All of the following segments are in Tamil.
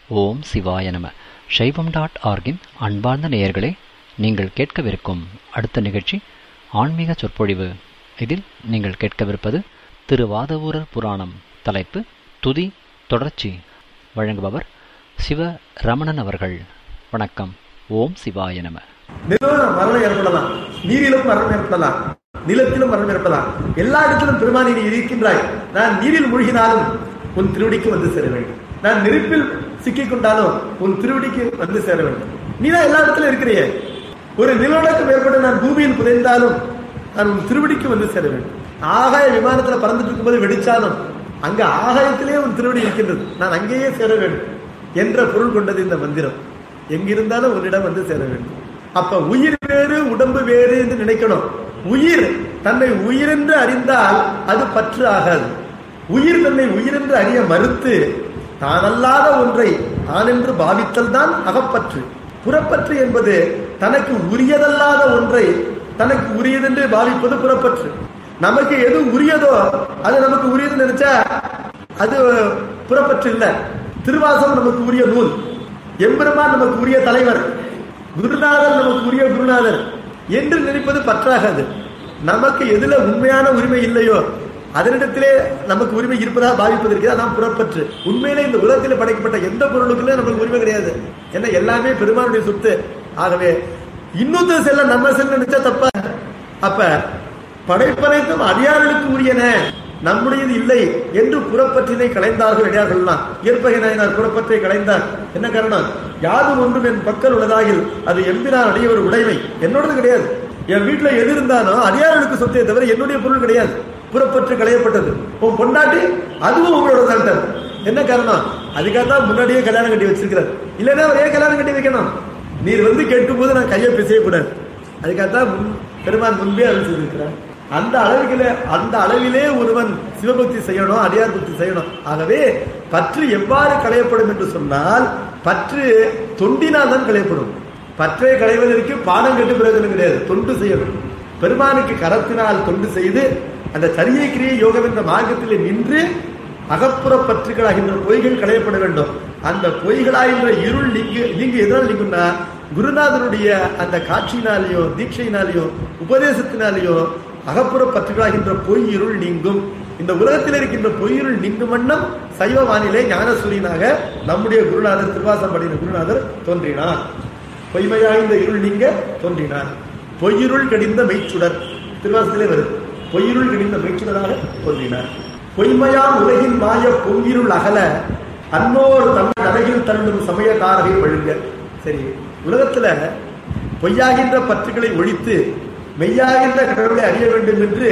ஓம் சிவாய நம சைவம் டாட் ஆர்கின் அன்பார்ந்த நேயர்களே நீங்கள் கேட்கவிருக்கும் அடுத்த நிகழ்ச்சி ஆன்மீக சொற்பொழிவு இதில் நீங்கள் கேட்கவிருப்பது திரு வாதவூரர் புராணம் தலைப்பு துதி தொடர்ச்சி வழங்குபவர் சிவ ரமணன் அவர்கள் வணக்கம் ஓம் சிவாய நம நிலவிலும் மரணம் ஏற்படலாம் நீரிலும் மரணம் ஏற்படலாம் நிலத்திலும் மரணம் ஏற்படலாம் எல்லா இடத்திலும் பெருமானி நீ இருக்கின்றாய் நான் நீரில் மூழ்கினாலும் உன் திருவடிக்கு வந்து சேர வேண்டும் நான் நெருப்பில் சிக்கிக் கொண்டாலும் உன் திருவடிக்கு வந்து சேர வேண்டும் நீ தான் எல்லா இடத்திலும் இருக்கிறியே ஒரு நிலநடுக்கம் ஏற்பட்டு நான் பூமியில் புதைந்தாலும் நான் உன் திருவடிக்கு வந்து சேர வேண்டும் ஆகாய விமானத்துல பறந்துட்டு இருக்கும்போது வெடிச்சாலும் அங்க ஆகாயத்திலே உன் திருவடி இருக்கின்றது நான் அங்கேயே சேர வேண்டும் என்ற பொருள் கொண்டது இந்த மந்திரம் எங்கிருந்தாலும் உன்னிடம் வந்து சேர வேண்டும் அப்ப உயிர் வேறு உடம்பு வேறு என்று நினைக்கணும் உயிர் தன்னை உயிரென்று அறிந்தால் அது பற்று ஆகாது உயிர் தன்னை உயிரென்று அறிய மறுத்து தானல்லாத ஒன்றை தான் என்று பாவித்தல் தான் அகப்பற்று புறப்பற்று என்பது தனக்கு உரியதல்லாத ஒன்றை தனக்கு உரியதென்று பாவிப்பது புறப்பற்று நமக்கு எது உரியதோ அது நமக்கு உரியது நினைச்சா அது புறப்பற்று இல்ல திருவாசகம் நமக்கு உரிய நூல் எம்பெருமான் நமக்கு உரிய தலைவர் குருநாதர் நமக்கு உரிய குருநாதர் என்று நினைப்பது பற்றாகாது நமக்கு எதுல உண்மையான உரிமை இல்லையோ அதனிடத்திலே நமக்கு உரிமை இருப்பதாக பாவிப்பதற்கு அதான் புறப்பற்று உண்மையிலே இந்த உலகத்தில் படைக்கப்பட்ட எந்த பொருளுக்குமே நமக்கு உரிமை கிடையாது ஏன்னா எல்லாமே பெருமானுடைய சொத்து ஆகவே இன்னொருத்தர் செல்ல நம்ம செல்ல நினைச்சா தப்ப அப்ப படைப்பனைத்தும் அடியார்களுக்கு உரியன நம்முடையது இல்லை என்று புறப்பற்றினை கலைந்தார்கள் அடியார்கள்லாம் இயற்பகை நாயனார் புறப்பற்றை கலைந்தார் என்ன காரணம் யாதும் ஒன்றும் என் பக்கல் உள்ளதாகில் அது எம்பினார் அடைய ஒரு உடைமை என்னோடது கிடையாது என் வீட்டுல எது இருந்தாலும் அடியார்களுக்கு சொத்தே தவிர என்னுடைய பொருள் கிடையாது புறப்பற்று களையப்பட்டது உன் பொண்டாட்டி அதுவும் உங்களோட தான் என்ன காரணம் அதுக்காக தான் முன்னாடியே கல்யாணம் கட்டி வச்சிருக்கிறார் இல்லைன்னா அவர் ஏன் கல்யாணம் கட்டி வைக்கணும் நீர் வந்து கேட்கும் போது நான் கையை பிசைய கூடாது அதுக்காக தான் பெருமான் முன்பே அழிச்சிருக்கிறார் அந்த அளவிலே அந்த அளவிலே ஒருவன் சிவபக்தி செய்யணும் அடியார் பக்தி செய்யணும் ஆகவே பற்று எவ்வாறு களையப்படும் என்று சொன்னால் பற்று தொண்டினால் தான் களையப்படும் பற்றை களைவதற்கு பாடம் கட்டு பிரயோஜனம் கிடையாது தொண்டு செய்யணும் பெருமானுக்கு கரத்தினால் தொண்டு செய்து அந்த சரியை கிரியை யோகம் என்ற மார்க்கத்திலே நின்று அகப்புற பற்றுகளாகின்ற பொய்கள் களையப்பட வேண்டும் அந்த பொய்களாகின்ற இருள் நீங்கு நீங்க எதனால் நீங்கும்னா குருநாதனுடைய அந்த காட்சியினாலேயோ தீட்சையினாலேயோ உபதேசத்தினாலேயோ அகப்புற பற்றுகளாகின்ற பொய் இருள் நீங்கும் இந்த உலகத்தில் இருக்கின்ற பொய்யிருள் நீங்கும் வண்ணம் சைவ வானிலை ஞானசூரியனாக நம்முடைய குருநாதர் திருவாசம் படின குருநாதர் தோன்றினார் பொய்மையாக இந்த இருள் நீங்க தோன்றினார் பொய்யிருள் கடிந்த மெய்ச்சுடர் திருவாசத்திலே வருது பொய்யிருள் கடிந்த மெய்ச்சுடராக தோன்றினார் பொய்மையாம் உலகின் மாய பொங்கிருள் அகல அன்னோர் தமிழ் நடையில் தள்ளும் சமய தாரகை வழுங்க சரி உலகத்துல பொய்யாகின்ற பற்றுகளை ஒழித்து மெய்யாகின்ற கடவுளை அறிய வேண்டும் என்று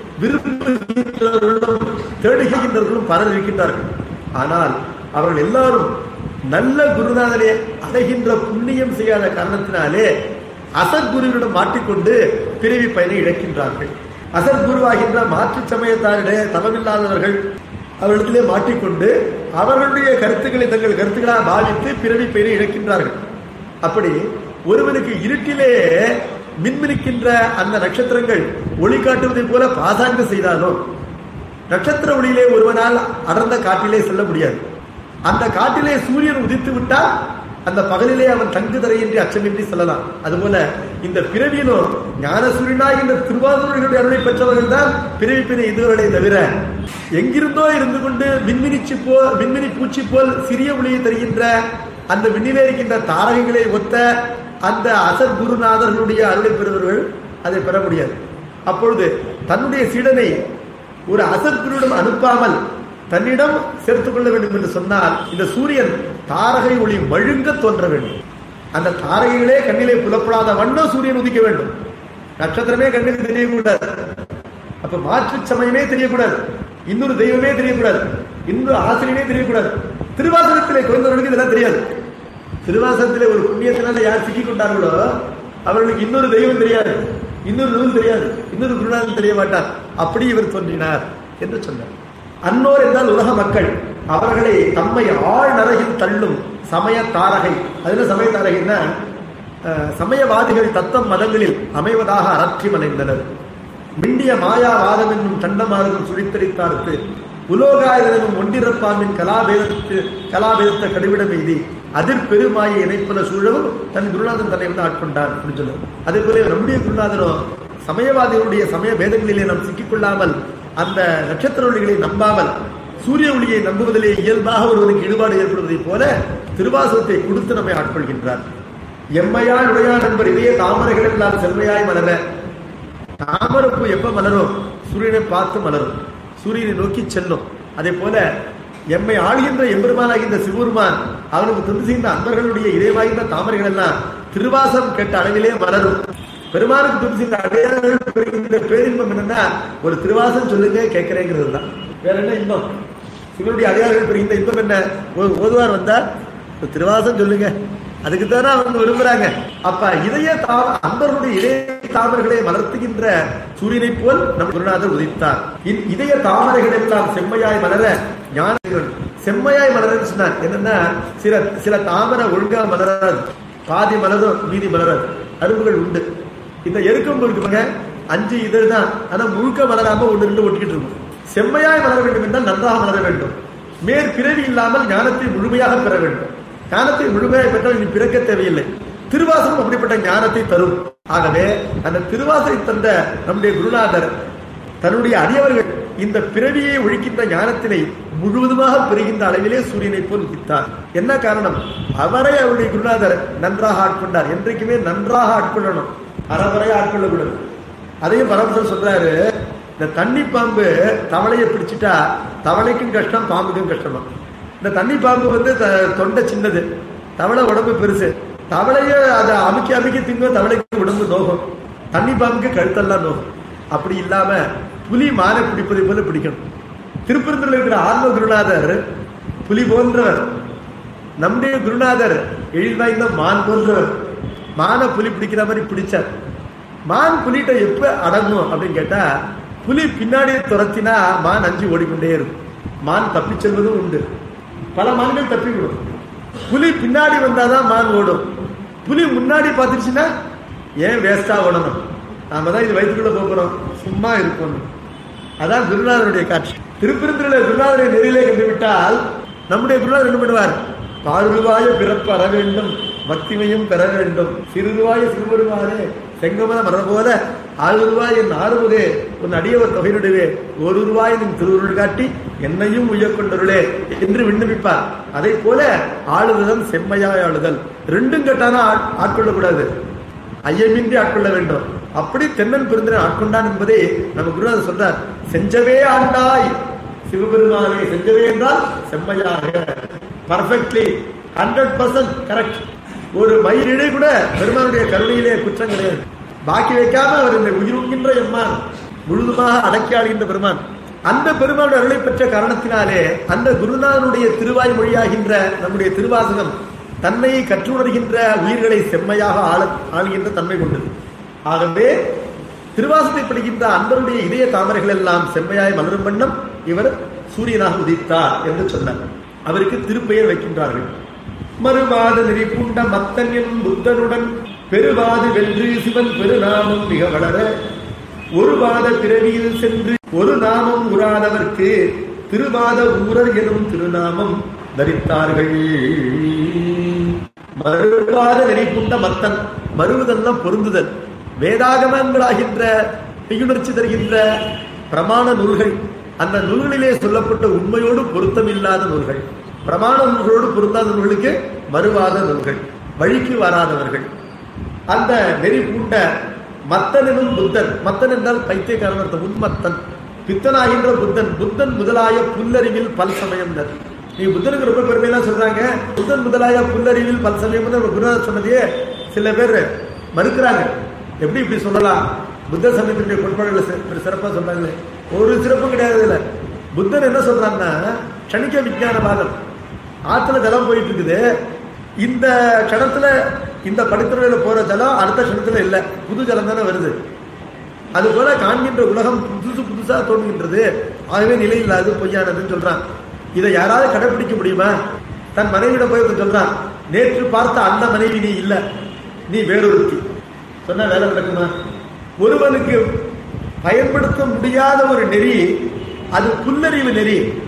விரும்புகின்றவர்களும் தேடுகின்றவர்களும் பலர் இருக்கின்றார்கள் ஆனால் அவர்கள் எல்லாரும் நல்ல குருநாதனை அடைகின்ற புண்ணியம் செய்யாத காரணத்தினாலே அசத்குருவிடம் மாட்டிக்கொண்டு பிறவி பயனை இழக்கின்றார்கள் அசத்குருவாகின்ற மாற்று சமயத்தாரிடையே தவமில்லாதவர்கள் அவர்களிடத்திலே மாட்டிக்கொண்டு அவர்களுடைய கருத்துக்களை தங்கள் கருத்துக்களாக பாவித்து பிறவி பெயரை இழக்கின்றார்கள் அப்படி ஒருவனுக்கு இருட்டிலே மின்மினிக்கின்ற அந்த நட்சத்திரங்கள் ஒளி காட்டுவதை போல பாசாங்கு செய்தாலும் நட்சத்திர ஒளியிலே ஒருவனால் அடர்ந்த காட்டிலே செல்ல முடியாது அந்த காட்டிலே சூரியன் உதித்து விட்டால் அந்த பகலிலே அவன் தங்கு தரையின்றி அச்சமின்றி செல்லலாம் அதுபோல இந்த பிறவியிலும் ஞான சூரியனாக இந்த திருவாரூர்களுடைய அருளை பெற்றவர்கள் தான் பிறவி பிணை இதுவரை தவிர எங்கிருந்தோ இருந்து கொண்டு மின்மினிச்சு போல் மின்மினி பூச்சி போல் சிறிய ஒளியை தருகின்ற அந்த விண்ணிலே இருக்கின்ற தாரகங்களை ஒத்த அந்த அசர் குருநாதர்களுடைய அருளை பெறுவர்கள் அதை பெற முடியாது அப்பொழுது தன்னுடைய சீடனை ஒரு அசர் குருவிடம் அனுப்பாமல் தன்னிடம் சேர்த்துக் கொள்ள வேண்டும் என்று சொன்னால் இந்த சூரியன் தாரகை ஒளி மழுங்க தோன்ற வேண்டும் அந்த தாரகைகளே கண்ணிலே புலப்படாத வண்ணம் சூரியன் உதிக்க வேண்டும் நட்சத்திரமே கண்ணில் தெரியக்கூடாது அப்ப மாற்று சமயமே தெரியக்கூடாது இன்னொரு தெய்வமே தெரியக்கூடாது இன்னொரு ஆசிரியமே தெரியக்கூடாது திருவாசகத்திலே குறைந்தவர்களுக்கு இதெல்லாம் தெரியாது திருவாசகத்திலே ஒரு புண்ணியத்தினால யார் சிக்கிக் கொண்டார்களோ அவர்களுக்கு இன்னொரு தெய்வம் தெரியாது இன்னொரு நூல் தெரியாது இன்னொரு குருநாதன் தெரிய மாட்டார் அப்படி இவர் தோன்றினார் என்று சொன்னார் அன்னோர் என்றால் உலக மக்கள் அவர்களை தம்மை ஆழ் நரகில் தள்ளும் சமய தாரகை அதுல சமய தாரகைன்னா சமயவாதிகள் தத்தம் மதங்களில் அமைவதாக அரற்றி மலைந்தனர் மிண்டிய மாயாவாதம் என்னும் தண்டமாறும் சுழித்தடித்தார்த்து உலோகாயுதனும் ஒன்றிறப்பாம்பின் கலாபேதத்து கலாபேதத்தை கடுவிடம் எய்தி அதிர் பெருமாயை இணைப்புல சூழவும் தன் குருநாதன் தன்னை வந்து ஆட்கொண்டான் அப்படின்னு சொல்லுவார் அதே போல நம்முடைய குருநாதனும் சமயவாதிகளுடைய சமய பேதங்களிலே நாம் சிக்கிக்கொள்ளாமல் அந்த நட்சத்திர ஒளிகளை நம்பாமல் சூரிய ஒளியை நம்புவதிலே இயல்பாக ஒருவனுக்கு ஈடுபாடு ஏற்படுவதைப் போல திருவாசகத்தை கொடுத்து நம்மை ஆட்கொள்கின்றார் எம்மையால் உடையான் நண்பர் இதே தாமரைகள் எல்லாம் செம்மையாய் மலர தாமரைப்பூ எப்ப மலரும் சூரியனை பார்த்து மலரும் சூரியனை நோக்கி செல்லும் அதே போல எம்மை ஆளுகின்ற எம்பெருமானாகின்ற சிவபெருமான் அவனுக்கு துண்டு செய்த அன்பர்களுடைய இதயமாகின்ற தாமரைகள் எல்லாம் திருவாசம் கேட்ட அளவிலே மலரும் பெருமானுக்கு துண்டு செய்த அடையாளங்கள் பெறுகின்ற பேரின்பம் என்னன்னா ஒரு திருவாசம் சொல்லுங்க கேட்கிறேங்கிறது தான் வேற என்ன இன்பம் சிவனுடைய அடையாளங்கள் பெறுகின்ற இன்பம் என்ன ஒரு ஓதுவார் வந்தா ஒரு திருவாசம் சொல்லுங்க அதுக்கு தானே அவங்க விரும்புறாங்க அப்ப இதய தாம அன்பர்களுடைய இதய தாமரைகளை மலர்த்துகின்ற சூரியனை போல் நம் குருநாதர் உதித்தார் இந் இதய தாமரைகள் எல்லாம் செம்மையாய் மலர ஞான செம்மையாய் மலர்ன்னு சொன்னார் என்னன்னா சில சில தாமரை ஒழுங்கா மலராது பாதி மலரும் மீதி மலராது அரும்புகள் உண்டு இந்த எருக்கம்பு இருக்கு பாருங்க அஞ்சு இதழ் தான் ஆனா முழுக்க மலராம ஒன்று ரெண்டு ஒட்டிக்கிட்டு இருக்கும் செம்மையாய் மலர வேண்டும் என்றால் நன்றாக மலர வேண்டும் மேற்பிறவி இல்லாமல் ஞானத்தை முழுமையாக பெற வேண்டும் ஞானத்தை முழுமையாக பெற்றால் இனி பிறக்க தேவையில்லை திருவாசகம் அப்படிப்பட்ட ஞானத்தை தரும் ஆகவே அந்த திருவாசகை தந்த நம்முடைய குருநாதர் தன்னுடைய அடியவர்கள் இந்த பிறவியை ஒழிக்கின்ற ஞானத்தினை முழுவதுமாக பெறுகின்ற அளவிலே சூரியனை போல் உதித்தார் என்ன காரணம் அவரை அவருடைய குருநாதர் நன்றாக ஆட்கொண்டார் என்றைக்குமே நன்றாக ஆட்கொள்ளணும் அறவரையா ஆட்கொள்ளக்கூடாது அதையும் பரமசர் சொல்றாரு இந்த தண்ணி பாம்பு தவளையை பிடிச்சிட்டா தவளைக்கும் கஷ்டம் பாம்புக்கும் கஷ்டமா இந்த தண்ணி பாம்பு வந்து த- தொண்டை சின்னது தவளை உடம்பு பெருசு தவளைய அதை அமுக்கி அமுக்கி திங்கும் தவளைக்கு உடம்பு நோகும் தண்ணி பாம்புக்கு கழுத்தெல்லாம் நோகும் அப்படி இல்லாம புலி மானை பிடிப்பதை போல பிடிக்கணும் திருப்பரந்தூர்ல இருக்கிற ஆன்ம குருநாதர் புலி போன்றவர் நம்முடைய குருநாதர் எழில் வாய்ந்த மான் போன்றவர் மானை புலி பிடிக்கிற மாதிரி பிடிச்சார் மான் புலிகிட்ட எப்ப அடங்கும் அப்படின்னு கேட்டா புலி பின்னாடியே துரத்தினா மான் அஞ்சு ஓடிக்கொண்டே இருக்கும் மான் தப்பிச் செல்வதும் உண்டு பல மான்கள் தப்பிவிடும் புலி பின்னாடி வந்தாதான் மான் ஓடும் புலி முன்னாடி பார்த்துருச்சுன்னா ஏன் வேஸ்டா ஓடணும் நாம தான் இது வயிற்றுக்குள்ள போகிறோம் சும்மா இருக்கும் அதான் குருநாதருடைய காட்சி திருப்பெருந்துறையில குருநாதரை நெறியிலே கண்டு விட்டால் நம்முடைய குருநாதர் என்ன பண்ணுவார் பாருருவாய பிறப்பு அற வேண்டும் பக்திமையும் பெற வேண்டும் சிறுருவாய சிறுவருவாரே செங்கமல மலர் போல ஆறுருவாய் என் ஆறுவதே உன் அடியவர் தொகையிடுவே ஒரு ரூபாய் நின் திருவுருள் காட்டி என்னையும் உயர்கொண்டருளே என்று விண்ணப்பிப்பார் அதை போல ஆளுதல் செம்மையாய் ஆளுதல் ரெண்டும் கட்டானா ஆட்கொள்ளக்கூடாது ஐயமின்றி ஆட்கொள்ள வேண்டும் அப்படி தென்னன் பெருந்தனை ஆட்கொண்டான் என்பதை நம்ம குருநாதர் சொல்றார் செஞ்சவே ஆண்டாய் சிவபெருமானே செஞ்சவே என்றால் செம்மையாக பர்ஃபெக்ட்லி ஹண்ட்ரட் பர்சன்ட் கரெக்ட் ஒரு மயிரிடை கூட பெருமானுடைய கருணையிலே குற்றம் கிடையாது பாக்கி வைக்காம அவர் இந்த உயிருங்கின்ற எம்மான் முழுதுமாக அடக்கி ஆளுகின்ற பெருமான் அந்த பெருமானுடைய அருளை பெற்ற காரணத்தினாலே அந்த குருநாதனுடைய திருவாய் மொழியாகின்ற நம்முடைய திருவாசகம் தன்னை கற்றுணர்கின்ற உயிர்களை செம்மையாக ஆள ஆளுகின்ற தன்மை கொண்டது ஆகவே திருவாசத்தை படிக்கின்ற அன்பருடைய இதய தாமரைகள் எல்லாம் செம்மையாய் மலரும் வண்ணம் இவர் சூரியனாக உதித்தார் என்று சொன்னார் அவருக்கு திருப்பெயர் வைக்கின்றார்கள் மறுவாத நெறி பூண்ட மத்தன் எனும் புத்தனுடன் பெருவாது வென்று சிவன் பெருநாமம் மிக வளர ஒரு வாத பிறவியில் சென்று ஒரு நாமம் உறாதவர்க்கு திருவாத ஊரர் எனும் திருநாமம் தரித்தார்கள் மறுவாத நெறி பூண்ட மத்தன் மறுவதெல்லாம் பொருந்துதல் வேதாகமங்களாகின்ற பெய்யுணர்ச்சி தருகின்ற பிரமாண நூல்கள் அந்த நூல்களிலே சொல்லப்பட்ட உண்மையோடு பொருத்தமில்லாத நூல்கள் பிரமாண நூல்களோடு பொருந்தாத நூல்களுக்கு மறுவாத நூல்கள் வழிக்கு வராதவர்கள் அந்த நெறி பூண்ட மத்தனும் புத்தன் மத்தன் என்றால் பைத்தியக்காரன் அர்த்தம் உன்மத்தன் பித்தனாகின்ற புத்தன் புத்தன் முதலாய புல்லறிவில் பல் சமயம் நீ புத்தனுக்கு ரொம்ப பெருமையெல்லாம் சொல்றாங்க புத்தன் முதலாய புல்லறிவில் பல் சமயம் நம்ம குருநாதர் சொன்னதையே சில பேர் மறுக்கிறாங்க எப்படி இப்படி சொல்லலாம் புத்த சமயத்தினுடைய கோட்பாடுகளை சி- சிறப்பா சொல்றாங்களே ஒரு சிறப்பும் கிடையாது இதுல புத்தன் என்ன சொல்றாங்கன்னா கணிக்க விஞ்ஞானவாதம் ஆத்துல ஜலம் போயிட்டு இருக்குது இந்த கணத்துல இந்த படுத்துறையில போற ஜலம் அடுத்த கணத்துல இல்ல புது ஜலம் தானே வருது அது போல காண்கின்ற உலகம் புதுசு புதுசா தோன்றுகின்றது ஆகவே நிலை இல்லாது பொய்யானதுன்னு சொல்றான் இதை யாராவது கடைபிடிக்க முடியுமா தன் மனைவியிடம் போய் ஒருத்தன் சொல்றான் நேற்று பார்த்த அந்த மனைவி நீ இல்ல நீ வேறொருத்தி சொன்னா வேலை நடக்குமா ஒருவனுக்கு பயன்படுத்த முடியாத ஒரு நெறி அது புல்லறிவு நெறி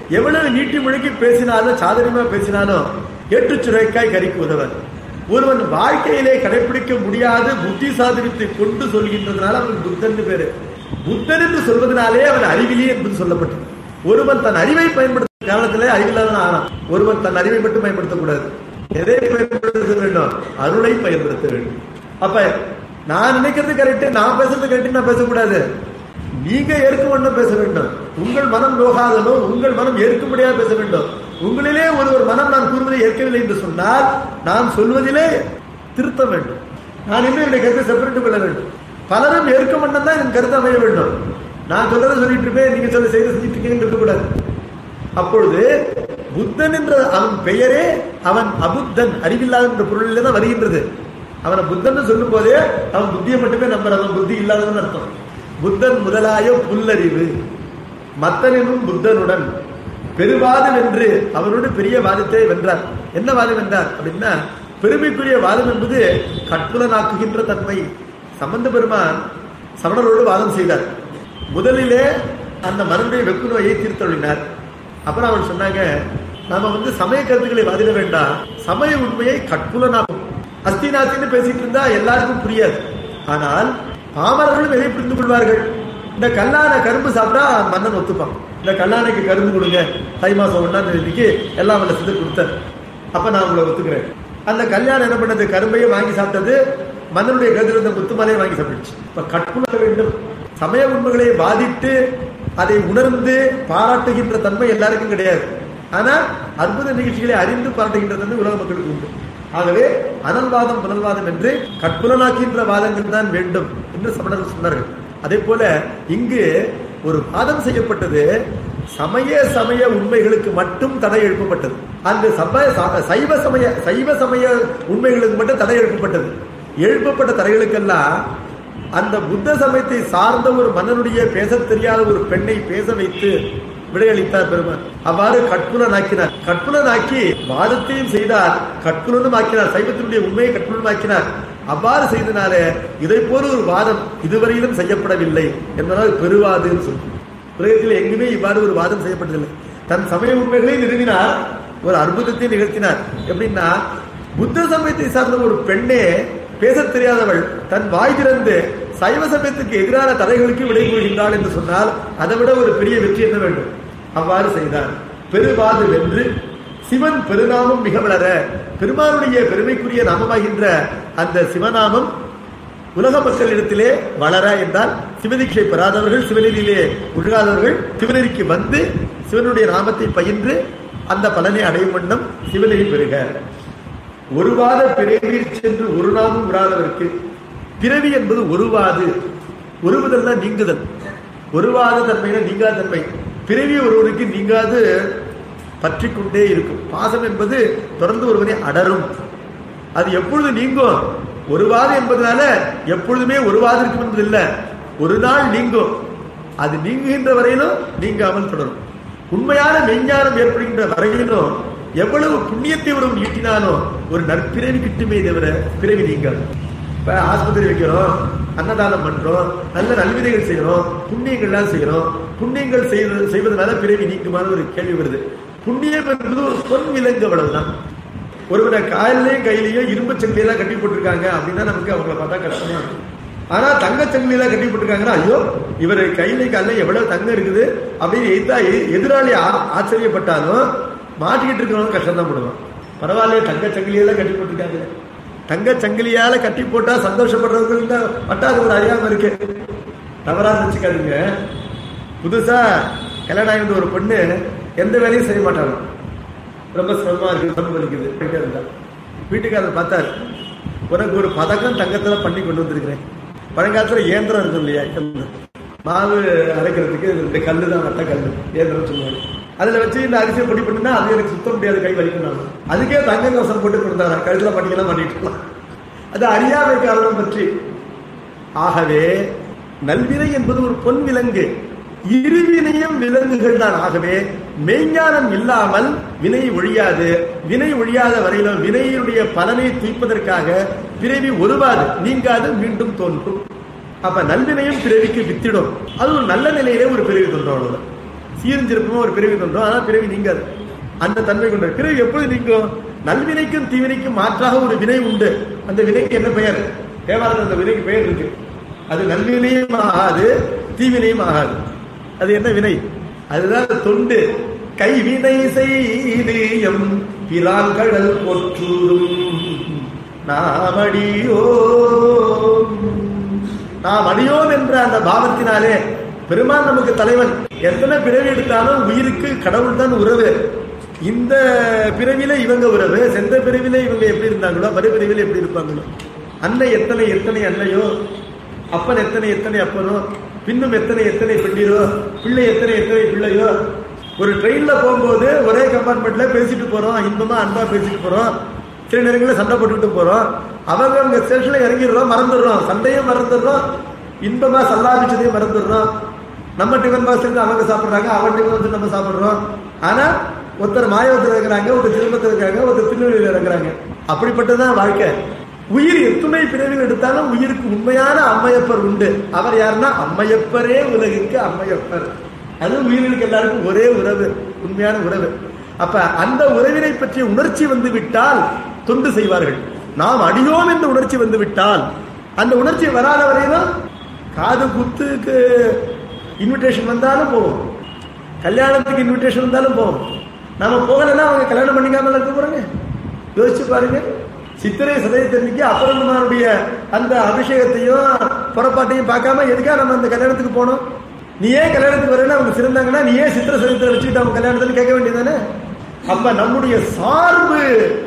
எவ்வளவு நீட்டி முழுக்கி பேசினாலும் சாதனமா பேசினாலும் எட்டு சுரைக்காய் கறிக்கு உதவன் ஒருவன் வாழ்க்கையிலே கடைபிடிக்க முடியாது புத்தி சாதனத்தை கொண்டு சொல்கின்றதுனால அவன் புத்தன் பேரு புத்தன் என்று சொல்வதனாலே அவன் அறிவிலி என்பது சொல்லப்பட்டது ஒருவன் தன் அறிவை பயன்படுத்தும் காலத்திலே அறிவில்லாதவன் ஆனான் ஒருவன் தன் அறிவை மட்டும் பயன்படுத்தக்கூடாது எதை பயன்படுத்த வேண்டும் அருளை பயன்படுத்த வேண்டும் அப்ப நான் நினைக்கிறது கரெக்ட் நான் பேசுறது கரெக்ட் நான் பேசக்கூடாது நீங்க ஏற்கும் வண்ணம் பேச வேண்டும் உங்கள் மனம் நோகாதனோ உங்கள் மனம் ஏற்கும்படியாக பேச வேண்டும் உங்களிலே ஒருவர் மனம் நான் கூறுவதை ஏற்கவில்லை என்று சொன்னால் நான் சொல்வதிலே திருத்த வேண்டும் நான் இன்னும் என்னுடைய கருத்தை செப்பரேட் கொள்ள வேண்டும் பலரும் ஏற்கும் வண்ணம் தான் என் கருத்து அமைய வேண்டும் நான் சொல்றதை சொல்லிட்டு இருப்பேன் நீங்க சொல்ல செய்து செஞ்சுட்டு இருக்கீங்கன்னு இருக்கக்கூடாது அப்பொழுது புத்தன் என்ற அவன் பெயரே அவன் அபுத்தன் அறிவில்லாத என்ற பொருளிலே தான் வருகின்றது அவனை புத்தன் சொல்லும் போதே அவன் புத்தியை மட்டுமே நம்புறான் அவன் புத்தி இல்லாதவன் அர்த்தம் புத்தன் முதலாய புல்லறிவு மத்தனும் புத்தனுடன் பெருவாதம் என்று அவனோடு பெரிய வாதத்தை வென்றார் என்ன வாதம் வென்றார் அப்படின்னா பெருமைக்குரிய வாதம் என்பது கற்புலனாக்குகின்ற தன்மை சம்பந்த பெருமான் சமணரோடு வாதம் செய்தார் முதலிலே அந்த மருந்தை வெப்பு நோயை தீர்த்தொழினார் அப்புறம் அவர் சொன்னாங்க நாம வந்து சமய கருத்துக்களை வாதிட வேண்டாம் சமய உண்மையை கற்புலனாக்கும் அஸ்தினாத்தின்னு பேசிட்டு இருந்தா எல்லாருக்கும் புரியாது ஆனால் பாமரர்களும் எதை புரிந்து கொள்வார்கள் இந்த கல்லான கரும்பு சாப்பிட்டா மன்னன் ஒத்துப்பான் இந்த கல்லானைக்கு கரும்பு கொடுங்க தை மாசம் ஒன்னாம் தேதிக்கு எல்லாம் வல்ல சித்தர் கொடுத்தார் அப்ப நான் உங்களை ஒத்துக்கிறேன் அந்த கல்யாணம் என்ன பண்ணது கரும்பையே வாங்கி சாப்பிட்டது மன்னனுடைய கருத்தில் இருந்த முத்துமலையை வாங்கி சாப்பிடுச்சு இப்ப கற்புணர வேண்டும் சமய உண்மைகளை வாதிட்டு அதை உணர்ந்து பாராட்டுகின்ற தன்மை எல்லாருக்கும் கிடையாது ஆனா அற்புத நிகழ்ச்சிகளை அறிந்து பாராட்டுகின்ற தன்மை உலக மக்களுக்கு உண்டு ஆகவே அனல்வாதம் புனல்வாதம் என்று கற்புலனாக்கின்ற வாதங்கள் தான் வேண்டும் என்று சமணர்கள் சொன்னார்கள் அதே போல இங்கு ஒரு வாதம் செய்யப்பட்டது சமய சமய உண்மைகளுக்கு மட்டும் தடை எழுப்பப்பட்டது அந்த சமய ச- சைவ சமய சைவ சமய உண்மைகளுக்கு மட்டும் தடை எழுப்பப்பட்டது எழுப்பப்பட்ட தடைகளுக்கெல்லாம் அந்த புத்த சமயத்தை சார்ந்த ஒரு மன்னனுடைய பேசத் தெரியாத ஒரு பெண்ணை பேச வைத்து விடையளித்தார் பெருமான் அவ்வாறு கற்புலனாக்கினார் கற்புலனாக்கி வாதத்தையும் செய்தார் கற்புலனும் ஆக்கினார் சைவத்தினுடைய உண்மையை கற்புலனும் ஆக்கினார் அவ்வாறு செய்தனாலே இதை போல ஒரு வாதம் இதுவரையிலும் செய்யப்படவில்லை என்பதால் பெருவாதுன்னு சொல்லுவோம் உலகத்தில் எங்குமே இவ்வாறு ஒரு வாதம் செய்யப்பட்டதில்லை தன் சமய உண்மைகளை நிறுவினார் ஒரு அற்புதத்தை நிகழ்த்தினார் எப்படின்னா புத்த சமயத்தை சார்ந்த ஒரு பெண்ணே பேசத் தெரியாதவள் தன் வாய் திறந்து சைவ சமயத்துக்கு எதிரான தடைகளுக்கு விடை கூறுகின்றாள் என்று சொன்னால் அதை விட ஒரு பெரிய வெற்றி என்ன வேண்டும் அவ்வாறு செய்தார் பெருவாது வென்று சிவன் பெருநாமம் மிக வளர பெருமானுடைய பெருமைக்குரிய நாமமாகின்ற அந்த சிவநாமம் உலக மக்களிடத்திலே வளர என்றால் சிவதீட்சை பெறாதவர்கள் சிவநெறியிலே முழுகாதவர்கள் சிவநெறிக்கு வந்து சிவனுடைய நாமத்தை பயின்று அந்த பலனை அடையும் வண்ணம் சிவநெறி பெறுக ஒருவாத பிறவியில் சென்று ஒரு நாமும் விடாதவருக்கு பிறவி என்பது ஒருவாது ஒருவுதல் தான் நீங்குதல் ஒருவாத தன்மையில நீங்காத தன்மை பிறவி ஒருவனுக்கு நீங்காது பற்றி கொண்டே இருக்கும் பாசம் என்பது தொடர்ந்து ஒருவனை அடரும் அது எப்பொழுது நீங்கும் ஒரு வாதம் என்பதனால எப்பொழுதுமே ஒரு வாதம் இருக்கும் என்பது இல்ல ஒரு நாள் நீங்கும் அது நீங்குகின்ற வரையிலும் நீங்காமல் தொடரும் உண்மையான மெய்ஞானம் ஏற்படுகின்ற வரையிலும் எவ்வளவு புண்ணியத்தை ஒருவன் ஈட்டினாலும் ஒரு நற்பிறவி கிட்டுமே தவிர பிறவி நீங்காது இப்ப ஆஸ்பத்திரி வைக்கிறோம் அன்னதானம் பண்றோம் நல்ல நல்விதைகள் செய்யறோம் புண்ணியங்கள்லாம் செய்யறோம் புண்ணியங்கள் செய்வது செய்வதனால பிறவி நீக்குமான ஒரு கேள்வி வருது புண்ணியம் என்பது ஒரு பொன் விலங்கு அவ்வளவுதான் ஒருவனை காலிலையும் கையிலையும் இரும்பு சங்கிலியெல்லாம் கட்டி போட்டிருக்காங்க அப்படின்னா நமக்கு அவங்கள பார்த்தா கஷ்டமா இருக்கும் ஆனா தங்க சங்கிலியெல்லாம் கட்டி போட்டிருக்காங்கன்னா ஐயோ இவர் கையில காலில எவ்வளவு தங்கம் இருக்குது அப்படின்னு எதிர்த்தா எ- எதிராளி ஆ- ஆச்சரியப்பட்டாலும் மாட்டிக்கிட்டு இருக்கிறவங்க கஷ்டம் தான் படுவான் பரவாயில்ல தங்க சங்கிலியெல்லாம் கட்டி போட்டிருக்காங்க தங்க சங்கிலியால கட்டி போட்டா சந்தோஷப்படுறவங்க பட்டா அது ஒரு அறியாம இருக்கு தவறா நினைச்சுக்காதீங்க புதுசா கல்யாணம் ஆகி வந்த ஒரு பொண்ணு எந்த வேலையும் செய்ய மாட்டாங்க ரொம்ப சிரமமா இருக்கு கண்ணு வலிக்குது போயிட்டே இருந்தா வீட்டுக்காரர் பார்த்தாரு உனக்கு ஒரு பதக்கம் தங்கத்துல பண்ணி கொண்டு வந்திருக்கிறேன் பழங்காலத்துல இயந்திரம் இருக்கும் இல்லையா இயந்திரம். மாவு அரைக்கிறதுக்கு ரெண்டு கல்லு தான் வட்ட கல்லு இயந்திரம் சொல்லுவாங்க அதுல வச்சு இந்த அரிசியை பொடி பண்ணுனா அது எனக்கு சுத்த முடியாது கை வலிக்கணும் அதுக்கே தங்க கவசம் போட்டு கொடுத்தாரு கழுத்துல பண்ணிக்கலாம் பண்ணிட்டு அது அறியாமை காரணம் பற்றி ஆகவே நல்வினை என்பது ஒரு பொன் விலங்கு இருவினையும் விலங்குகள் தான் ஆகவே மெய்ஞானம் இல்லாமல் வினை ஒழியாது வினை ஒழியாத வரையிலும் வினையுடைய பலனை தீர்ப்பதற்காக பிறவி ஒருவாது நீங்காது மீண்டும் தோன்றும் அப்ப நல்வினையும் பிறவிக்கு வித்திடும் அது ஒரு நல்ல நிலையிலே ஒரு பிறவி தோன்றும் சீர்திருப்பமா ஒரு பிறவி தோன்றும் ஆனா பிறவி நீங்காது அந்த தன்மை கொண்ட பிறவி எப்பொழுது நீங்கும் நல்வினைக்கும் தீவினைக்கும் மாற்றாக ஒரு வினை உண்டு அந்த வினைக்கு என்ன பெயர் தேவாரத்தில் அந்த வினைக்கு பெயர் இருக்கு அது நல்வினையும் ஆகாது தீவினையும் ஆகாது அது என்ன வினை அதுதான் தொண்டு கைவினை செய்து எம் பிராங்கடல் போற்றுதும் நாமடியோ நாம் அடியோம் என்ற அந்த பாவத்தினாலே பெருமான் நமக்கு தலைவன் எத்தனை பிறவி எடுத்தாலும் உயிருக்கு கடவுள் தான் உறவு இந்த பிறவில இவங்க உறவு சென்ற பிறவில இவங்க எப்படி இருந்தாங்களோ மறுபிறவில எப்படி இருப்பாங்களோ அன்னை எத்தனை எத்தனை அன்னையோ அப்பன் எத்தனை எத்தனை அப்பனோ பின்னும் எத்தனை எத்தனை பிள்ளையோ பிள்ளை எத்தனை எத்தனை பிள்ளையோ ஒரு ட்ரெயின்ல போகும்போது ஒரே கம்பார்ட்மெண்ட்ல பேசிட்டு போறோம் இன்பமா அன்பா பேசிட்டு போறோம் சில நேரங்களில் சண்டை போட்டுக்கிட்டு போறோம் அவங்க அவங்க ஸ்டேஷன்ல இறங்கிடுறோம் மறந்துடுறோம் சண்டையும் மறந்துடுறோம் இன்பமா சல்லாபிச்சதையும் மறந்துடுறோம் நம்ம டிஃபன் பாக்ஸ் இருந்து அவங்க சாப்பிடுறாங்க அவன் டிஃபன் வந்து நம்ம சாப்பிடுறோம் ஆனா ஒருத்தர் மாயவத்தில் இருக்கிறாங்க ஒருத்தர் திரும்பத்தில் இருக்காங்க ஒருத்தர் திருநெல்வேலியில் இருக்கிறாங்க அப்படிப்பட்டதுதான் வாழ்க்கை உயிர் எத்துணை பிறவிகள் எடுத்தாலும் உயிருக்கு உண்மையான அம்மையப்பர் உண்டு அவர் யாருன்னா அம்மையப்பரே உலகிற்கு அம்மையப்பர் அது உயிர்களுக்கு எல்லாருக்கும் ஒரே உறவு உண்மையான உறவு அப்ப அந்த உறவினை பற்றிய உணர்ச்சி வந்து விட்டால் தொண்டு செய்வார்கள் நாம் அடியோம் என்ற உணர்ச்சி வந்து விட்டால் அந்த உணர்ச்சி வராத வரையிலும் காது குத்துக்கு இன்விடேஷன் வந்தாலும் போவோம் கல்யாணத்துக்கு இன்விடேஷன் வந்தாலும் போவோம் நாம போகலைன்னா அவங்க கல்யாணம் பண்ணிக்காம இருக்க போறாங்க யோசிச்சு பாருங்க சித்திரை சதயத்தன்னைக்கு அப்பரந்தமாருடைய அந்த அபிஷேகத்தையும் புறப்பாட்டையும் பார்க்காம எதுக்கா நம்ம அந்த கல்யாணத்துக்கு போனோம் நீ ஏன் கல்யாணத்துக்கு வரல அவங்க சிறந்தாங்கன்னா நீ ஏன் சித்திர சதயத்தை வச்சுக்கிட்டு அவங்க கல்யாணத்துல கேட்க வேண்டியதானே அப்ப நம்முடைய சார்பு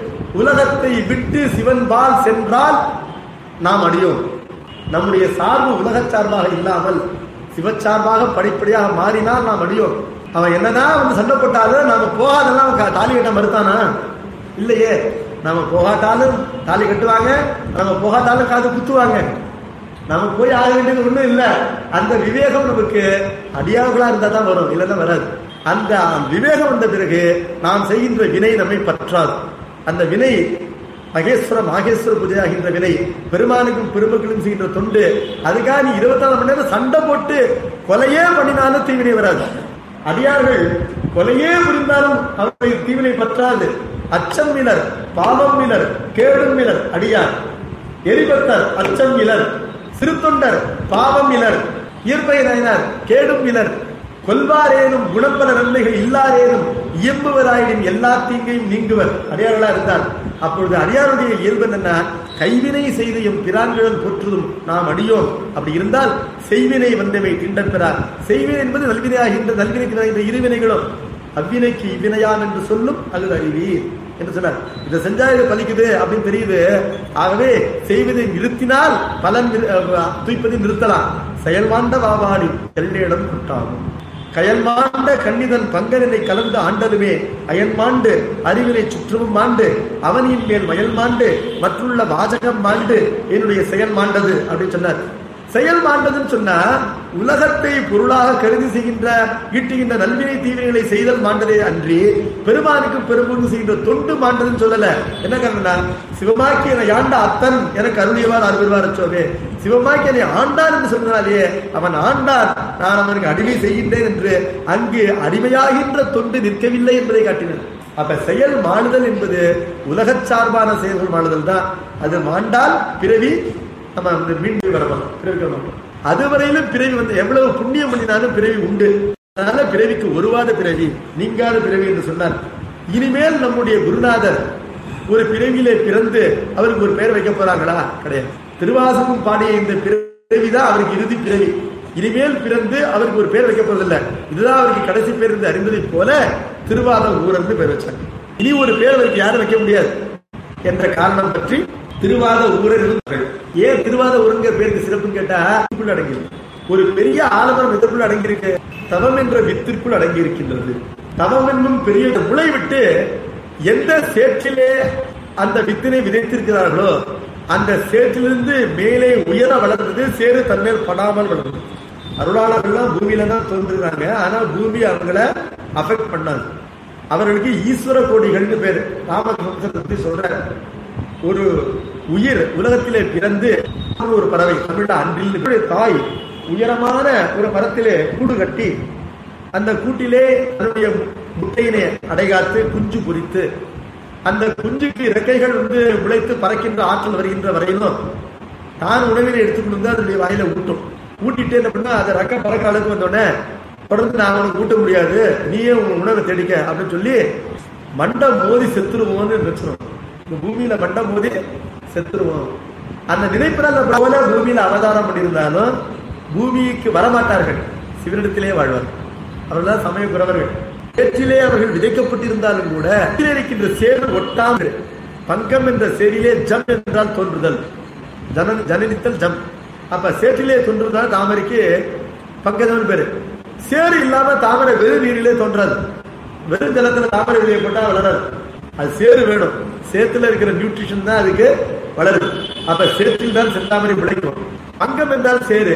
உலகத்தை விட்டு சிவன் பால் சென்றால் நாம் அடியோம் நம்முடைய சார்பு உலக சார்பாக இல்லாமல் சிவச்சார்பாக படிப்படியாக மாறினால் நாம் அடியோம் அவன் என்னதான் வந்து சண்டை போட்டாலும் நாம போகாதெல்லாம் அவன் தாலி கட்ட மறுத்தானா இல்லையே நாம போகாட்டாலும் தாலி கட்டுவாங்க நம்ம போகாட்டாலும் காது குத்துவாங்க நம்ம போய் ஆக வேண்டியது ஒண்ணும் இல்ல அந்த விவேகம் நமக்கு அடியார்களா இருந்தா தான் வரும் இல்லைன்னா வராது அந்த விவேகம் வந்த பிறகு நாம் செய்கின்ற வினை நம்மை பற்றாது அந்த வினை மகேஸ்வர மாகேஸ்வர பூஜையாகின்ற வினை பெருமானுக்கும் பெருமக்களும் செய்கின்ற தொண்டு அதுக்காக நீ இருபத்தி நாலு மணி நேரம் சண்டை போட்டு கொலையே பண்ணினாலும் தீவினை வராது அடியார்கள் கொலையே புரிந்தாலும் அவரை தீவினை பற்றாது அச்சம் இலர் பாவம் இலர் கேடும் இலர் அடியார் எரிபத்தர் அச்சம் இலர் சிறுத்தொண்டர் பாவம் இலர் இயற்பை நயினார் கேடும் இலர் கொல்வாரேனும் குணப்பல நன்மைகள் இல்லாரேனும் இயம்புவராயினும் எல்லா தீங்கையும் நீங்குவர் அடியார்களா இருந்தார் அப்பொழுது அடியாருடைய இயல்பு என்ன கைவினை செய்து எம் பிரான்களும் போற்றுதும் நாம் அடியோம் அப்படி இருந்தால் செய்வினை வந்தவை திண்டப்பெறார் செய்வினை என்பது நல்வினையாகின்ற நல்வினைக்கு இருவினைகளும் அவ்வினைக்கு இவ்வினையாம் என்று சொல்லும் அது அறிவீர் என்று சொன்னார் இதை செஞ்சா இது பலிக்குது அப்படின்னு தெரியுது ஆகவே செய்வதை நிறுத்தினால் பலன் தூய்ப்பதை நிறுத்தலாம் செயல்வாண்ட வாவாடி எல்லையிடம் குட்டாகும் கயல்மாண்ட கண்ணிதன் பங்கனினை கலந்து ஆண்டதுமே அயன்மாண்டு அறிவினை சுற்றமும் மாண்டு அவனின் மேல் மயல் மாண்டு மற்றுள்ள வாசகம் மாண்டு என்னுடைய செயல் மாண்டது அப்படின்னு சொன்னார் செயல் மாண்டதுன்னு சொன்னா உலகத்தை பொருளாக கருதி செய்கின்ற ஈட்டுகின்ற நல்வினை தீவினைகளை செய்தல் மாண்டதே அன்றி பெருமானுக்கு பெரும்பொருள் செய்கின்ற தொண்டு மாண்டதுன்னு சொல்லல என்ன காரணம்னா சிவமாக்கி என்னை ஆண்ட அத்தன் எனக்கு அருளியவார் அருள்வார் சோவே சிவமாக்கி என்னை ஆண்டான் என்று சொன்னாலே அவன் ஆண்டான் நான் அவனுக்கு அடிமை செய்கின்றேன் என்று அங்கு அடிமையாகின்ற தொண்டு நிற்கவில்லை என்பதை காட்டினார் அப்ப செயல் மாறுதல் என்பது உலகச் சார்பான செயல்கள் மாறுதல் தான் அது மாண்டால் பிறவி நம்ம வந்து மீண்டும் வரலாம் பிறவிக்க மாட்டோம் அதுவரையிலும் பிறவி வந்து எவ்வளவு புண்ணியம் பண்ணினாலும் பிறவி உண்டு அதனால பிறவிக்கு ஒருவாத பிறவி நீங்காத பிறவி என்று சொன்னார் இனிமேல் நம்முடைய குருநாதர் ஒரு பிறவியிலே பிறந்து அவருக்கு ஒரு பெயர் வைக்க போறாங்களா கிடையாது திருவாசகம் பாடிய இந்த பிறவிதான் அவருக்கு இறுதி பிறவி இனிமேல் பிறந்து அவருக்கு ஒரு பேர் வைக்க போறதில்லை இதுதான் அவருக்கு கடைசி பேர் என்று அறிந்ததை போல திருவாத ஊரர்னு பேர் வச்சாங்க இனி ஒரு பேர் அவருக்கு யாரும் வைக்க முடியாது என்ற காரணம் பற்றி திருவாத ஊரர் ஏன் திருவாத ஊருங்கிற பேருக்கு சிறப்புன்னு கேட்டா இதுக்குள் அடங்கியிருக்கு ஒரு பெரிய ஆலமரம் எதற்குள் அடங்கியிருக்கு தவம் என்ற வித்திற்குள் அடங்கி இருக்கின்றது தவம் என்னும் பெரிய முளை விட்டு எந்த சேற்றிலே அந்த வித்தினை விதைத்திருக்கிறார்களோ அந்த சேற்றிலிருந்து மேலே உயர வளர்ந்தது சேரு தன்மேல் படாமல் வளர்ந்தது அருளாளர்கள்லாம் பூமியில தான் தோன்றுறாங்க ஆனா பூமி அவங்கள அஃபெக்ட் பண்ணாது அவர்களுக்கு ஈஸ்வர கோடிகள்னு பேரு ராமகிருஷ்ணத்தை பத்தி சொல்ற ஒரு உயிர் உலகத்திலே பிறந்து ஒரு பறவை தமிழ அன்றில் தாய் உயரமான ஒரு மரத்திலே கூடு கட்டி அந்த கூட்டிலே அதனுடைய முட்டையினை அடைகாத்து குஞ்சு பொரித்து அந்த குஞ்சுக்கு இறக்கைகள் வந்து விளைத்து பறக்கின்ற ஆற்றல் வருகின்ற வரையிலும் தான் உணவினை எடுத்துக்கொண்டு வந்து அதனுடைய வாயில ஊட்டும் ஊட்டிட்டு என்ன பண்ணா அதை ரக்க பறக்கிற அளவுக்கு வந்தோடனே தொடர்ந்து நான் உனக்கு ஊட்ட முடியாது நீயே உன் உணவை தேடிக்க அப்படின்னு சொல்லி மண்டம் மோதி செத்துருவோம்னு நினைச்சிரும் இந்த பூமியில மண்டம் மோதி செத்துருவோம் அந்த நினைப்பினால் போல பூமியில அவதாரம் பண்ணியிருந்தாலும் பூமிக்கு வரமாட்டார்கள் சிவனிடத்திலே வாழ்வார் அவர்கள்தான் சமய குறவர்கள் சேற்றிலே அவர்கள் விதைக்கப்பட்டிருந்தாலும் கூட கீழே இருக்கின்ற சேறு ஒட்டாமல் பங்கம் என்ற சேரிலே ஜம் என்றால் தோன்றுதல் ஜன ஜனனித்தல் ஜம் அப்ப சேற்றிலே தோன்றுவதால் தாமரைக்கு பங்கஜம்னு பேரு சேறு இல்லாம தாமரை வெறும் நீரிலே தோன்றாது வெறும் ஜலத்துல தாமரை வெளியே போட்டா வளராது அது சேறு வேணும் சேத்துல இருக்கிற நியூட்ரிஷன் தான் அதுக்கு வளருது அப்ப சேற்றில் தான் செந்தாமரை விளைக்கும் பங்கம் என்றால் சேரு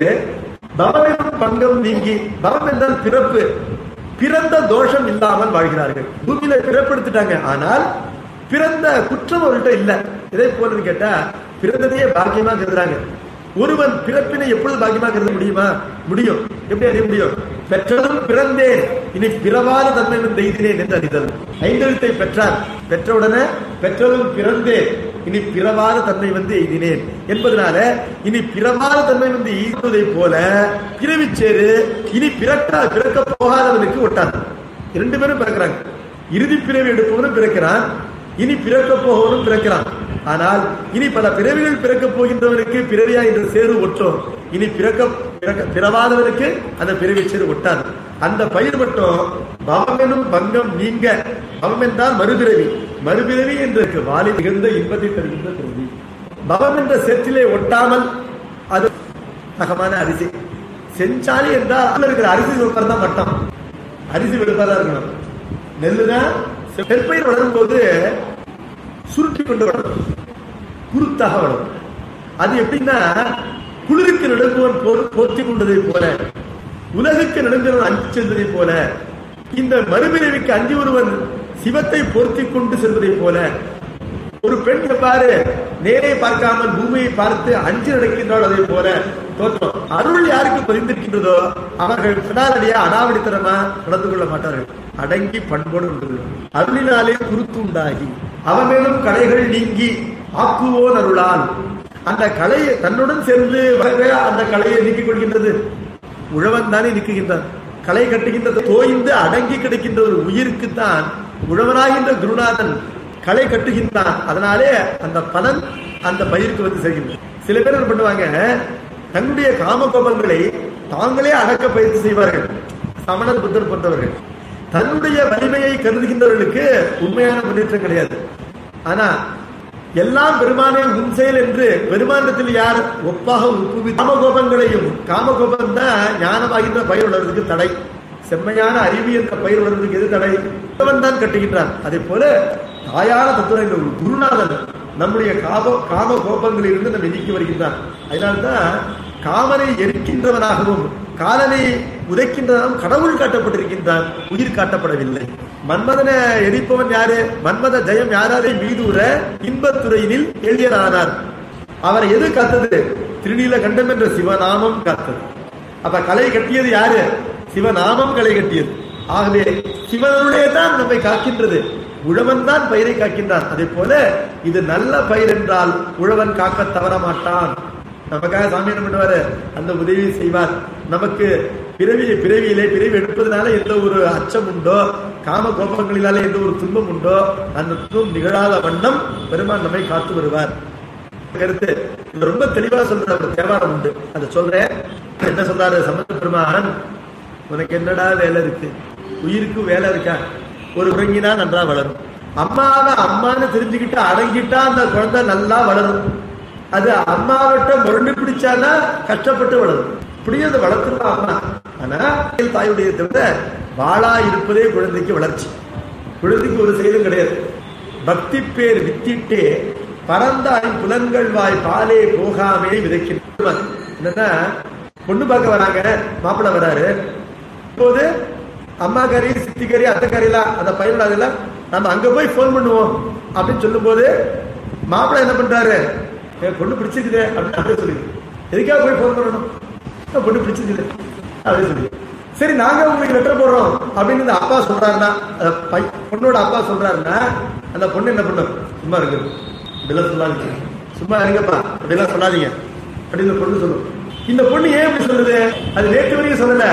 பவம் பங்கம் நீங்கி பவம் என்றால் பிறப்பு பிறந்த தோஷம் இல்லாமல் வாழ்கிறார்கள் பூமியில பிறப்பெடுத்துட்டாங்க ஆனால் பிறந்த குற்றம் அவர்கிட்ட இல்ல இதே போல கேட்டா பிறந்ததையே பாக்கியமா கருதுறாங்க ஒருவன் பிறப்பினை எப்பொழுது பாக்கியமா கருத முடியுமா முடியும் எப்படி அறிய முடியும் பெற்றதும் பிறந்தேன் இனி பிறவாத தன்மை வந்து எய்தினேன் என்று அறிதல் ஐந்தெழுத்தை பெற்றார் பெற்றவுடனே பெற்றதும் பிறந்தேன் இனி பிறவாத தன்மை வந்து எய்தினேன் என்பதனால இனி பிறவாத தன்மை வந்து எய்துவதை போல பிறவிச்சேரு இனி பிறக்க பிறக்க போகாதவனுக்கு ஒட்டாது இரண்டு பேரும் பிறக்கிறாங்க இறுதி பிறவி எடுப்பவனும் பிறக்கிறான் இனி பிறக்க போகவனும் பிறக்கிறான் ஆனால் இனி பல பிறவிகள் பிறக்க போகின்றவனுக்கு பிறவியா என்ற சேரு ஒட்டும் இனி பிறக்க பிறக்க பிறவாதவனுக்கு அந்த பிறவி சேரு ஒட்டாது அந்த பயிர் மட்டும் பவம் எனும் பங்கம் நீங்க பவம் என்றால் மறுபிறவி மறுபிறவி என்று வாலி மிகுந்த இன்பத்தை தருகின்ற பிறவி பவம் என்ற சேற்றிலே ஒட்டாமல் அது ரகமான அரிசி செஞ்சாலி என்றால் அதுல இருக்கிற அரிசி வெப்பர் தான் மட்டம் அரிசி வெளுப்பாதான் இருக்கணும் நெல்லுதான் நெற்பயிர் வளரும் போது சுருட்டி கொண்டு வளரும் குருத்தாக வளரும் அது எப்படின்னா குளிருக்கு நடுங்குவன் போர் போர்த்தி கொண்டதை போல உலகுக்கு நடுங்குவன் அஞ்சு செல்வதை போல இந்த மறுபிறவிக்கு அஞ்சு ஒருவன் சிவத்தை பொருத்தி கொண்டு செல்வதை போல ஒரு பெண் பாரு நேரே பார்க்காமல் பூமியை பார்த்து அஞ்சு நடக்கின்றாள் அதே போல தோற்றம் அருள் யாருக்கு பதிந்திருக்கின்றதோ அவர்கள் பின்னாலடியா அடாவடித்தனமா நடந்து கொள்ள மாட்டார்கள் அடங்கி பண்போடு உள்ளது அருளினாலே குருத்து உண்டாகி அவன் மேலும் கலைகள் நீங்கி ஆக்குவோன் அருளால் அந்த கலையை தன்னுடன் சேர்ந்து வரவே அந்த கலையை நீக்கிக் கொள்கின்றது உழவன் தானே நீக்குகின்றான் களை கட்டுகின்ற தோய்ந்து அடங்கி கிடைக்கின்ற ஒரு உயிருக்கு தான் உழவனாகின்ற குருநாதன் களை கட்டுகின்றான் அதனாலே அந்த பலன் அந்த பயிருக்கு வந்து செய்கின்றது சில பேர் என்ன பண்ணுவாங்க தன்னுடைய காம கோபங்களை தாங்களே அடக்க பயிற்சி செய்வார்கள் சமணர் புத்தர் போன்றவர்கள் தன்னுடைய வலிமையை கருதுகின்றவர்களுக்கு உண்மையான முன்னேற்றம் கிடையாது ஆனா எல்லாம் பெருமானே உன் செயல் என்று பெருமானத்தில் யார் ஒப்பாக ஒப்புவி காமகோபங்களையும் காமகோபம் தான் ஞானமாகின்ற பயிர் வளர்றதுக்கு தடை செம்மையான அறிவு என்ற பயிர் வளர்றதுக்கு எது தடை அவன் தான் கட்டுகின்றான் அதே போல தாயான தத்துவ குருநாதன் நம்முடைய காம காம கோபங்களிலிருந்து நம்ம நீக்கி வருகின்றான் அதனால்தான் காமனை எரிக்கின்றவனாகவும் காலனை உதைக்கின்றவனும் கடவுள் காட்டப்பட்டிருக்கின்றான் உயிர் காட்டப்படவில்லை மன்மதனை எரிப்பவன் யாரு மன்மத ஜெயம் யாராரை மீதூர இன்பத்துறையினில் எளியரானார் அவரை எது காத்தது திருநீல கண்டம் என்ற சிவநாமம் காத்தது அப்ப கலை கட்டியது யாரு சிவநாமம் கலை கட்டியது ஆகவே சிவனுடைய தான் நம்மை காக்கின்றது உழவன் தான் பயிரை காக்கின்றான் அதே போல இது நல்ல பயிர் என்றால் உழவன் காக்க தவற மாட்டான் நமக்காக சாமி என்ன பண்ணுவாரு அந்த உதவியை செய்வார் நமக்கு பிறவி பிறவியிலே பிறவி எடுப்பதனால எந்த ஒரு அச்சம் உண்டோ காம கோபங்களினால எந்த ஒரு துன்பம் உண்டோ அந்த துன்பம் நிகழாத வண்ணம் பெருமான் நம்மை காத்து வருவார் கருத்து இது ரொம்ப தெளிவா சொல்ற ஒரு தேவாரம் உண்டு அதை சொல்றேன் என்ன சொல்றாரு சம்பந்த பெருமான் உனக்கு என்னடா வேலை இருக்கு உயிருக்கு வேலை இருக்கா ஒரு உறங்கினா நன்றா வளரும் அம்மாவை அம்மான்னு தெரிஞ்சுக்கிட்டு அடங்கிட்டா அந்த குழந்தை நல்லா வளரும் அது அம்மாவிட்ட முரண்டு பிடிச்சானா கஷ்டப்பட்டு வளரும் இப்படியும் அதை வளர்த்துருவா அம்மா ஆனா தாயுடைய தவிர வாளா இருப்பதே குழந்தைக்கு வளர்ச்சி குழந்தைக்கு ஒரு செயலும் கிடையாது பக்தி பேர் வித்திட்டே பரந்தாய் புலன்கள் வாய் பாலே போகாமே விதைக்கின்ற என்னன்னா பொண்ணு பார்க்க வராங்க மாப்பிள்ளை வராரு இப்போது அம்மா கறி சித்தி கறி அத்தை கறிலாம் அந்த பயிரிடாதுல நம்ம அங்க போய் ஃபோன் பண்ணுவோம் அப்படின்னு சொல்லும் போது மாப்பிள்ளை என்ன பண்றாரு என் பொண்ணு பிடிச்சிருக்குதே அப்படின்னு அப்படியே சொல்லி எதுக்காக போய் ஃபோன் பண்ணணும் பொண்ணு பிடிச்சிருக்குது அப்படின்னு சொல்லி சரி நாங்க உங்களுக்கு லெட்டர் போடுறோம் அப்படின்னு இந்த அப்பா சொல்றாருன்னா அந்த பை- பொண்ணோட அப்பா சொல்றாருன்னா அந்த பொண்ணு என்ன பண்ணும் சும்மா இருக்கு இப்படிலாம் சொல்லாதீங்க சும்மா இருங்கப்பா அப்படிலாம் சொல்லாதீங்க அப்படின்னு இந்த பொண்ணு சொல்லும் இந்த பொண்ணு ஏன் இப்படி சொல்லுது அது நேற்று வரைக்கும் சொல்லல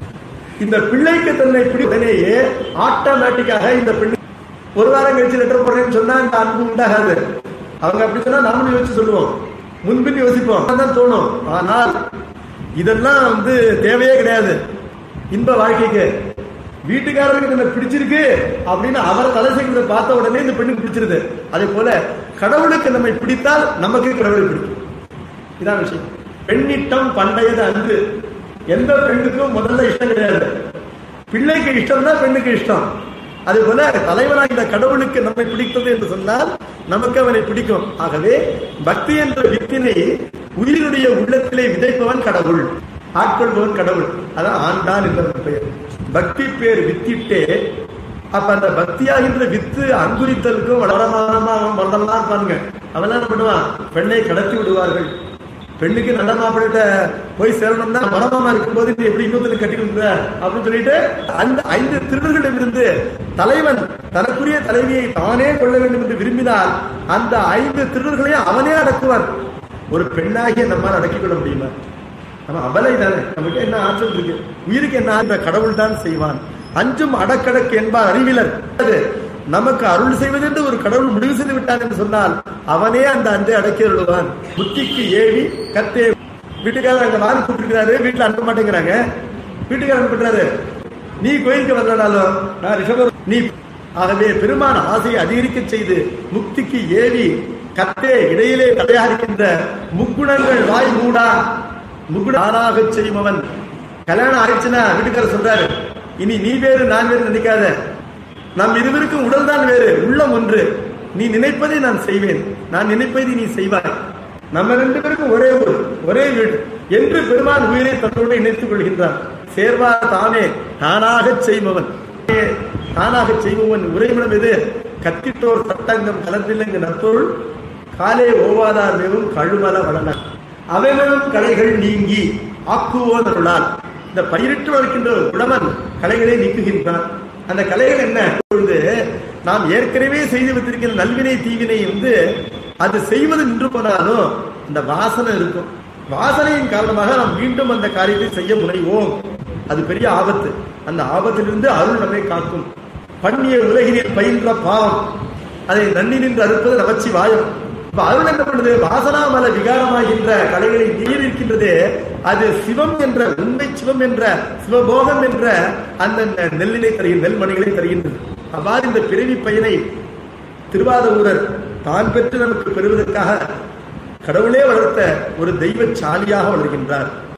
இந்த பிள்ளைக்கு தன்னை பிடி உடனேயே ஆட்டோமேட்டிக்காக இந்த பெண்ணு ஒரு வாரம் கழிச்சு லெட்டர் போடுறேன்னு சொன்னா இந்த அன்பு உண்டாகாது அவங்க அப்படி சொன்னா நாமளும் யோசிச்சு சொல்லுவோம் முன்பின் யோசிப்போம் அதான் தோணும் ஆனால் இதெல்லாம் வந்து தேவையே கிடையாது இன்ப வாழ்க்கைக்கு வீட்டுக்காரருக்கு நம்ம பிடிச்சிருக்கு அப்படின்னு அவர் தலை செய்கிறத பார்த்த உடனே இந்த பெண்ணுக்கு பிடிச்சிருது அதே போல கடவுளுக்கு நம்மை பிடித்தால் நமக்கு கடவுளை பிடிக்கும் இதான் விஷயம் பெண்ணிட்டம் பண்டையது அன்று எந்த பெண்ணுக்கும் முதல்ல இஷ்டம் கிடையாது பிள்ளைக்கு இஷ்டம் தான் பெண்ணுக்கு இஷ்டம் அதே போல தலைவனாக இந்த கடவுளுக்கு நம்மை பிடித்தது என்று சொன்னால் நமக்கு அவனை பிடிக்கும் ஆகவே பக்தி என்ற வித்தினை உயிரினுடைய உள்ளத்திலே விதைப்பவன் கடவுள் ஆட்கொள்பவன் கடவுள் அதான் ஆண்டான் என்ற பெயர் பக்தி பேர் வித்திட்டே அப்ப அந்த பக்தியாகின்ற வித்து அங்குரித்தலுக்கும் வளரமானமா அவன் வளரலாம் இருப்பானுங்க அவன் என்ன பண்ணுவான் பெண்ணை கடத்தி விடுவார்கள் பெண்ணுக்கு நல்ல மாப்பிள்ளைகிட்ட போய் சேரணும்னா மனமாமா இருக்கும்போது நீ எப்படி இன்னொருத்தனை கட்டி கொடுக்குற அப்படின்னு சொல்லிட்டு அந்த ஐந்து திருடர்களிடமிருந்து தலைவன் தனக்குரிய தலைவியை தானே கொள்ள வேண்டும் என்று விரும்பினால் அந்த ஐந்து திருடர்களையும் அவனே அடக்குவான் ஒரு பெண்ணாகிய நம்மால் அடக்கிக் கொள்ள முடியுமா நம்ம அபலை தானே நமக்கு என்ன ஆற்றல் இருக்கு உயிருக்கு என்ன அந்த கடவுள் தான் செய்வான் அஞ்சும் அடக்கடக்கு என்பார் அறிவிலர் அது நமக்கு அருள் செய்வதென்று ஒரு கடவுள் முடிவு செய்து விட்டான் என்று சொன்னால் அவனே அந்த அஞ்சை அடக்கி அருள்வான் புத்திக்கு ஏவி கத்தே வீட்டுக்காரர் அங்க வாரி கூப்பிட்டுருக்காரு வீட்டுல அனுப்ப மாட்டேங்கிறாங்க வீட்டுக்காரர் அனுப்பிட்டாரு நீ கோயிலுக்கு வரலனாலும் நான் ரிஷபர் நீ ஆகவே பெருமான ஆசையை அதிகரிக்க செய்து முக்திக்கு ஏவி கத்தே இடையிலே தடையாகின்ற முக்குணங்கள் வாய் மூடா முகுடாராக செய்பவன் கல்யாணம் ஆயிடுச்சுன்னா வீட்டுக்காரர் சொல்றாரு இனி நீ வேறு நான் வேறு நினைக்காத நம் இருவருக்கும் உடல் தான் வேறு உள்ளம் ஒன்று நீ நினைப்பதை நான் செய்வேன் நான் நினைப்பதை நீ செய்வாய் நம்ம ரெண்டு பேருக்கும் ஒரே ஊர் ஒரே வீடு என்று பெருமான் உயிரை தன்னோடு இணைத்துக் கொள்கின்றான் சேர்வா தானே தானாக செய்பவன் தானாக செய்பவன் உரைமுடம் எது கத்திட்டோர் சட்டங்கம் கலந்திலங்கு நத்தோள் காலே ஓவாதார் மேவும் கழுமல வளன அவைகளும் கலைகள் நீங்கி ஆக்குவோன் அருளால் இந்த பயிரிட்டு வளர்க்கின்ற ஒரு குடவன் கலைகளை நீக்குகின்றான் அந்த கலைகள் என்ன பொழுது நாம் ஏற்கனவே செய்து வைத்திருக்கிற நல்வினை தீவினை வந்து அது செய்வது நின்று போனாலும் அந்த வாசனை இருக்கும் வாசனையின் காரணமாக நாம் மீண்டும் அந்த காரியத்தை செய்ய முனைவோம் அது பெரிய ஆபத்து அந்த ஆபத்திலிருந்து அருள் நம்மை காக்கும் பண்ணிய உலகினில் பயின்ற பாவம் அதை நன்னி நின்று அறுப்பது நமச்சி வாயம் இப்ப அருள் என்ன பண்ணுது வாசனாமல விகாரமாகின்ற கலைகளை நீர் இருக்கின்றதே அது சிவம் என்ற உண்மை சிவம் என்ற சிவபோகம் என்ற அந்த நெ- நெல்லினை தருகின்ற நெல்மணிகளை தருகின்றது அவ்வாறு இந்த பிறவி பயனை திருவாதூரர் தான் பெற்று நமக்கு பெறுவதற்காக கடவுளே வளர்த்த ஒரு தெய்வ சாலியாக வளர்கின்றார்